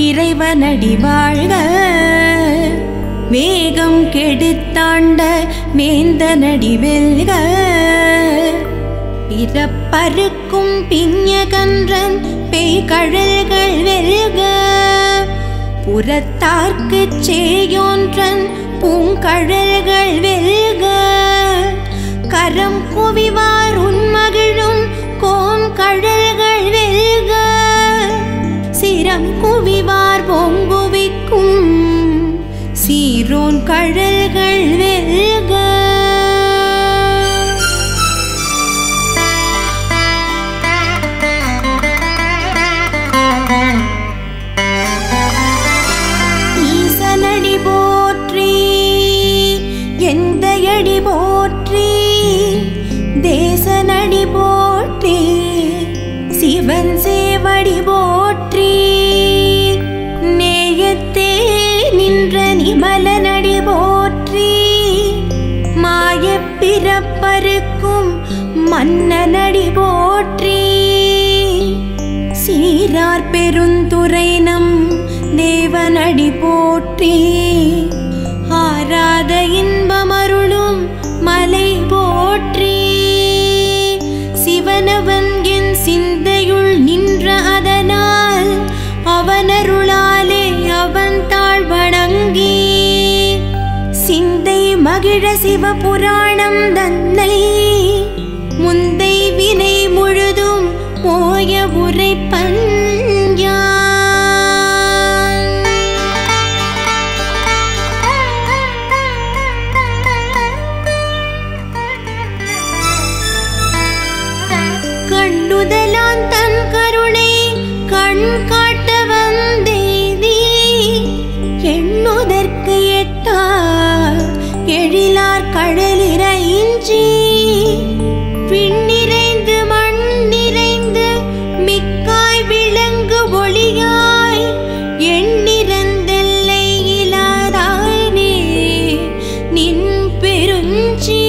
இறைவனடி வாழ்க வேகம் கெடுத்தாண்ட வேந்தனடி வெல்க பிறப்பருக்கும் பிஞகன்றன் பேய்கழல்கள் வெல்க புறத்தார்க்குச் சேயோன்றன் பூங்கழல்கள் வெல்க கரம் குவிவார் உன்மகிழும் கோங்கழல்கள் வெல்க சிரம் குவிவார் பொங்குவிக்கும் சீரோன் கழல்கள் வெல்க ஈசனடி போற்றி எந்தையடி போற்றி தேசனடி போற்றி சிவன் சேவடி போற்றி நேயத்தே நின்ற நிமலனடி போற்றி மாயப் பிறப்பருக்கும் மன்னனடி போற்றி சீரார் பெருந்துரை நம் தேவனடி போற்றி ஆராத இன்பமருளும் மலை போற்றி சிவனவன் என் சிந்தையுள் நின்ற அதனால் அவனருளாலே அவன் தாழ் வணங்கி சிந்தை மகிழ சிவபுராணம் தன்னை முந்தை வினை முழுதும் போய உரைப்பன் யான். கண்டுதலான் தன் கருணை கண் காட்ட வந்தேதி எண்ணுதற்கு எட்டா எழிலார் கடலிரைஞ்சி விண்ணிறைந்து மண் நிறைந்து மிக்காய் விளங்கு ஒளியாய் எண்ணிறந்தெல்லை இலாதானே நின் பெருஞ்சி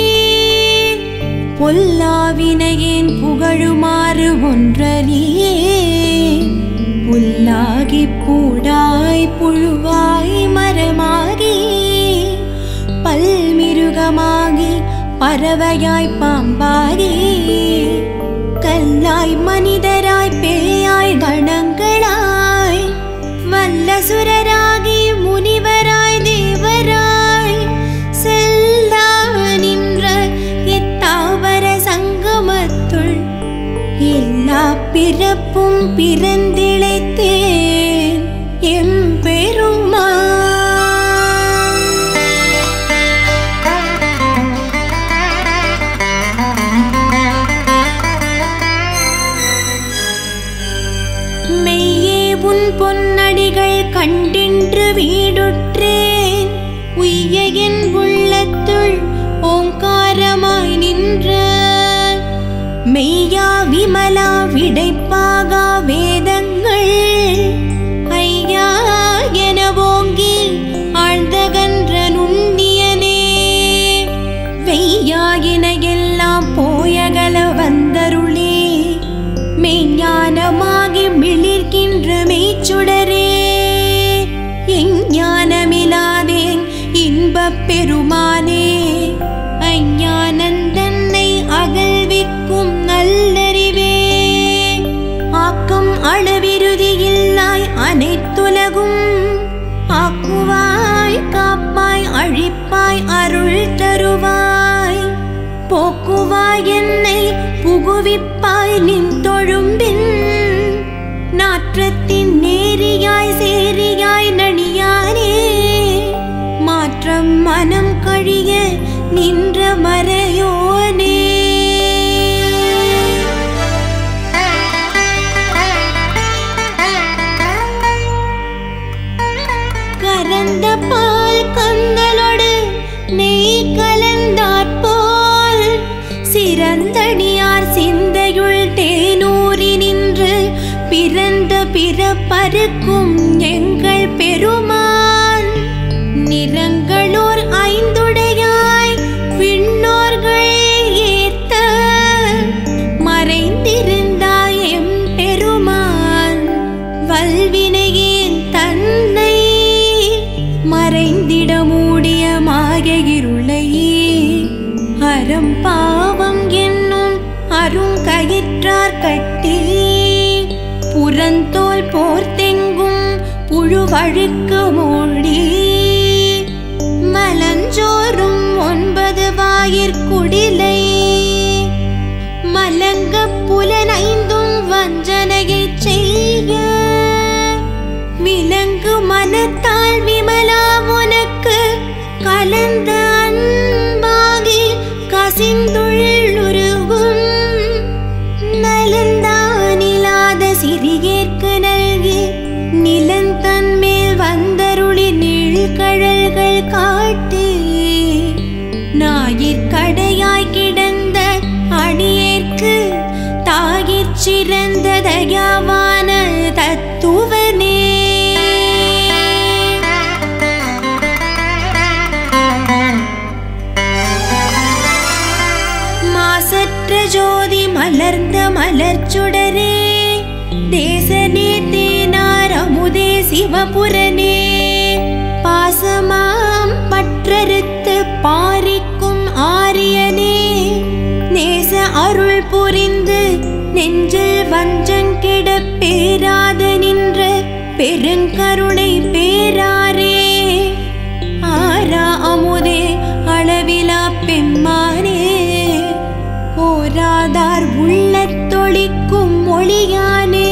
பொல்லாவினையேன் புகழுமாறு ஒன்றறியே புல்லாகி பூடாய் புழுவாய் மரமாகி பல்மிருகமாகி பறவையாய் பாம்பாகி கல்லாய் மனிதராய் பேயாய் கணங்களாய் வல்லசுரராகி முனிவராய் தேவராய் செல்லா நின்ற இத்தாவர சங்கமத்துள் எல்லா பிறப்பும் பிறந்திழைத்தேன் எம்பெருமா மெய்யே உன் பொன்னடிகள் கண்டின்று வீடுற்றேன் உய்ய என் உள்ளத்துள் ஓங்காரமாய் நின்ற மெய்யா விமலா விடைப்பாகா வேதங்கள் ஐயா என ஓங்கி ஆழ்ந்தகன்ற நுண்ணியனே வெய்யாயின எல்லாம் போயகல வந்தருளே மெய்ஞானமாகி மிளிர்கின்ற மெய்ச்சுடரே எஞ்ஞானமிலாதேன் இன்பப் பெருமானே அஞ்ஞானந்தன்னை அகழ்விக்கும் நல்லறிவே ஆக்கம் அளவிருதியில்லாய் அனைத்துலகும் ஆக்குவாய் காப்பாய் அழிப்பாய் அருள் தருவாய் போக்குவாய் என்னை புகுவிப்பாய் நின் தொழும்பின் நாற்றத்தின் நேரியாய் சேரியாய் நணியானே மாற்றம் மனம் கழிய நின்ற மறையோனே கரந்த பால் கந்தலோடு நெய் கலந்தாற்போல் சிறந்தடியார் சிந்தையுள் தேனூறி நின்று பிறந்த பிறப்பருக்கும் எங்கள் பெருமான் நிறங்களோர் ஐந்துடையாய் விண்ணோர்கள் ஏத்த மறைந்திருந்தாய் எம் பெருமான் வல்வினையேன் தன் வழுக்கு மூடி மலஞ்சோறும் ஒன்பது வாயிற்குடிலை மலங்க புலனைந்தும் வஞ்சனையைச் செய்ய விலங்கு மனத்தால் விமலா உனக்கு கலந்த அன்பாகி கசிந்துள்ளுருகும் நலந்தானில்லாத சிறியேற்கு நல்கி நிலந்தன் மேல் வந்தருளி நீழ்கழல்கள் காட்டி ஞாயிற்கடையாய் கிடந்த அடியேற்கு தாயிற் சிறந்த தயாவான தத்துவனே மாசற்ற ஜோதி மலர்ந்த மலர்ச்சுடரே தேசனே தேனார் அமுதே சிவபுரனே பாசமாம் பற்றறுத்து பாரிக்கும் ஆரியனே நேச அருள் புரிந்து நெஞ்சில் வஞ்சங்கிட பேராத நின்ற பெருங்கருணை பேராரே ஆரா அமுதே அளவிலா பெம்மானே ஓராதார் உள்ளத்தொழிக்கும் மொழியானே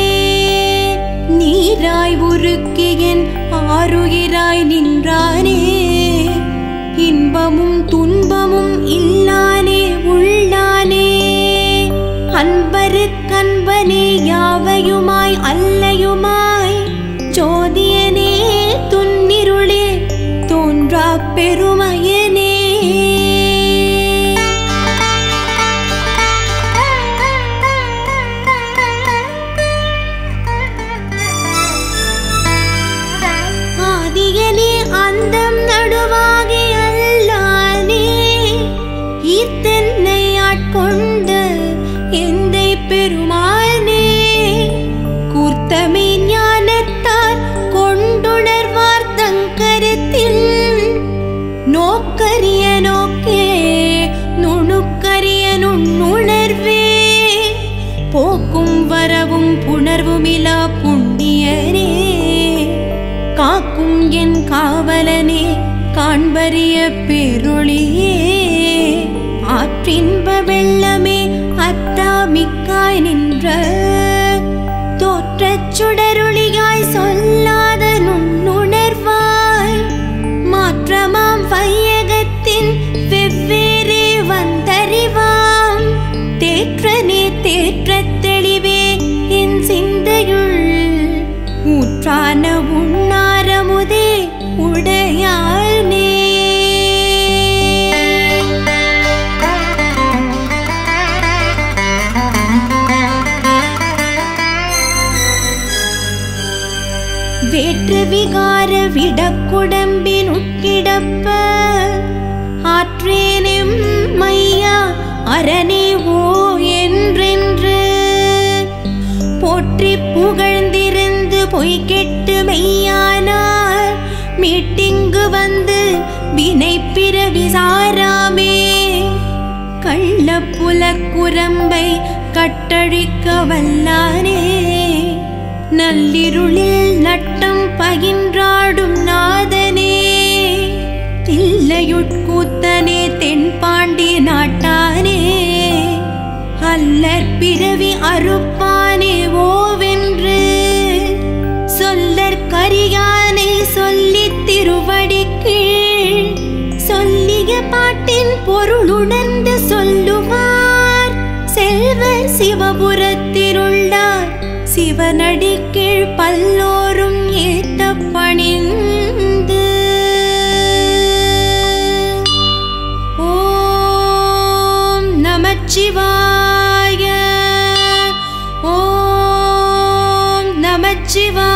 நீராய் உருக்கியன் ஆருயிராய் நின்றானே இன்பமும் துன்பமும் இல்லானே உள்ளானே அன்பருக்கன்பனே யாவையுமாய் அல்லையுமாய் ஜோதியனே துன்னிருளே தோன்றா பெருமையனே ஆதியனே அந்தம் நடுவாகி அல்லானே ஈத்தென்னை ஆட்கொண்ட எந்தை பெருமானே கூர்த்தமே ஞானத்தார் கொண்டுணர்வார் தங்கருத்தில் நோக்கரிய நோக்கே நுணுக்கரிய நுண்ணுணர்வே போக்கும் வரவும் புணர்வுமிலா புண்ணியரே காக்கும் என் காவலனே காண்பரிய பேரொளியே ஆற்றின்ப வெள்ளமே அத்தாமிக்காய் நின்ற தோற்றச் சுடரொளியாய் சொல்லாத நுண்ணுணர்வாய் மாற்றமாம் வையகத்தின் வெவ்வேறே வந்தறிவாம் தேற்றனே தேற்றத் தெளிவே என் சிந்தையுள் ஊற்றான உண்ணாரமுதே உடையானே வேற்று விகார விடக்குடம்பின் உட்கிடப்ப ஆற்றேனெம் மையா அரணே ஓ என்றென்று போற்றி புகழ்ந்திருந்து பொய் கெட்டு மெய்யானார் மீட்டிங்கு வந்து வினை பிறவி சாராமே கள்ள புலக்குரம்பை கட்டழிக்க வல்லானே நள்ளிருளில் நட்டம் பகின்றாடும் நாதனே தில்லையுட்கூத்தனே தென்பாண்டி நாட்டானே அல்லற் பிறவி அறுப்பானே ஓவென்று சொல்லற் கரியானை சொல்லித் திருவடி கீழ் சொல்லிய பாட்டின் பொருளுணர்ந்து சொல்லுவார் செல்வர் சிவபுரத்திலுள்ளார் சிவனடி கீழ் பல்லோரும் ஏத்த பணிந்து ஓம் நமச்சிவாய ஓம் நமச்சிவாய